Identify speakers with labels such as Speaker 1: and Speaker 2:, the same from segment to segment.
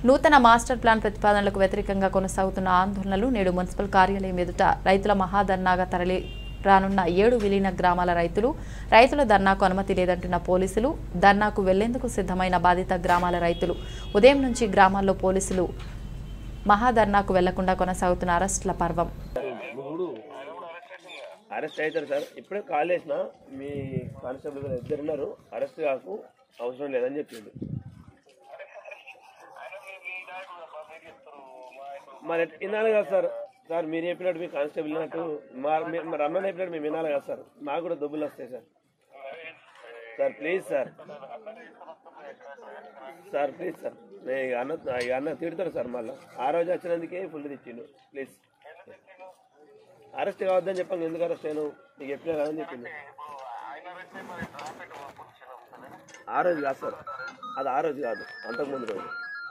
Speaker 1: నూతన master plan ప్రతిపాదనలకు వ్యతిరేకంగా కొనసాగుతున్న ఆందోళనలు నేడు మున్సిపల్ కార్యాలయం ఎదుట రైతుల మహాధర్నాగా తరలి రానున్న ఏడు విలీన గ్రామాల రైతులు రైతుల ధర్నాకు అనుమతి లేదంటున్న పోలీసులు ధర్నాకు వెళ్లేందుకు సిద్ధమైన బాధిత గ్రామాల రైతులు ఉదయం నుంచి గ్రామాల్లో పోలీసులు మహాధర్నాకు వెళ్లకుండా కొనసాగుతున్న అరెస్టుల పర్వం
Speaker 2: అరెస్ట్ అవుతారు సార్ ఇప్పుడే కాల్ చేసిన మీ కానిస్టేబుల్ గారు ఇద్దరు ఉన్నారు అరెస్ట్ కాకు అవసరం లేదని చెప్పిండు మరి ఎట్- వినాలి కదా సార్ సార్ మీరు చెప్పినట్టు మీ కానిస్టేబుల్ విన్నట్టు మా మీ- మా రమ్మని చెప్పినట్టు మేము వినాలి కదా సార్ మాకు కూడా డబ్బులు వస్తాయి sir sir please sir sir please sir నేను ఇక అన్న ఇక అన్న తిడతారు సార్ మళ్ళీ ఆ రోజు వచ్చినందుకే ఫుల్ తెచ్చిండు ప్లీజ్ అరెస్ట్ కావద్దని చెప్పాను ఎందుకు అరెస్ట్ అయ్యాను నీకు చెప్పినా కదని చెప్పింది ఆ రోజు కాదు సార్ అది ఆ రోజు కాదు అంతకుముందు రోజు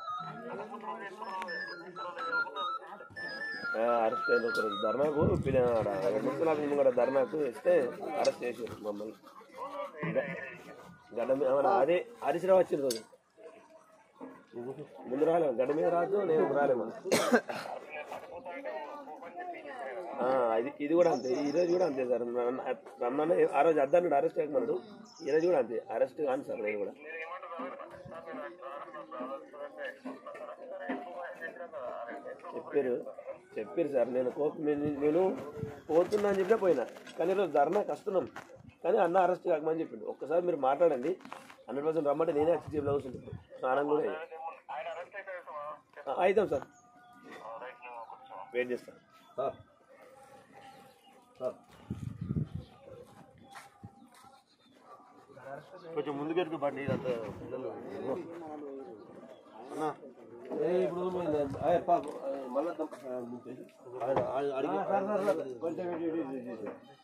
Speaker 2: ఆ, అరెస్ట్ అయిన ఒక రోజు ధర్నాకు మున్సిపల్ ముందు కూడా ధర్నాకు ఇస్తే అరెస్ట్ చేసారు మమ్మల్ని గ- గడ్డ మీద మన అదే హరీశ్రావు వచ్చిన రోజు ముందు రాలేము గడ్డ మీద రాదు నేను రాలేము ఆ, ఇది ఇది కూడా అంతే ఈ రోజు కూడా అంతే సార్ నన్ను- రమ్మన్న ఆ రోజు అద్దాన్ని అరెస్ట్ చేయకమందు ఈ రోజు కూడా అంతే అరెస్ట్ కాను సార్ నేను కూడా చెప్పారు చెప్పారు సార్ నేను కోపం నేను- నేను పోతున్నా అని చెప్పినా పోయినా కానీ ఈరోజు ధర్నా కష్టం కానీ అన్న అరెస్ట్ కాకమని చెప్పిండు ఒక్కసారి మీరు మాట్లాడండి హండ్రెడ్ పర్సెంట్ రమ్మంటే నేనే వచ్చి జేబులో కూర్చుంటాను స్నానం కూడా అయ్యి. ఆ, అవుతాం సార్ వెయిట్ చేస్తాను కొంచెం ముందుకెళ్ళి బండి ఇదంతా పిల్లలు అన్నా ఇప్పుడు మళ్ళీ కొంచెం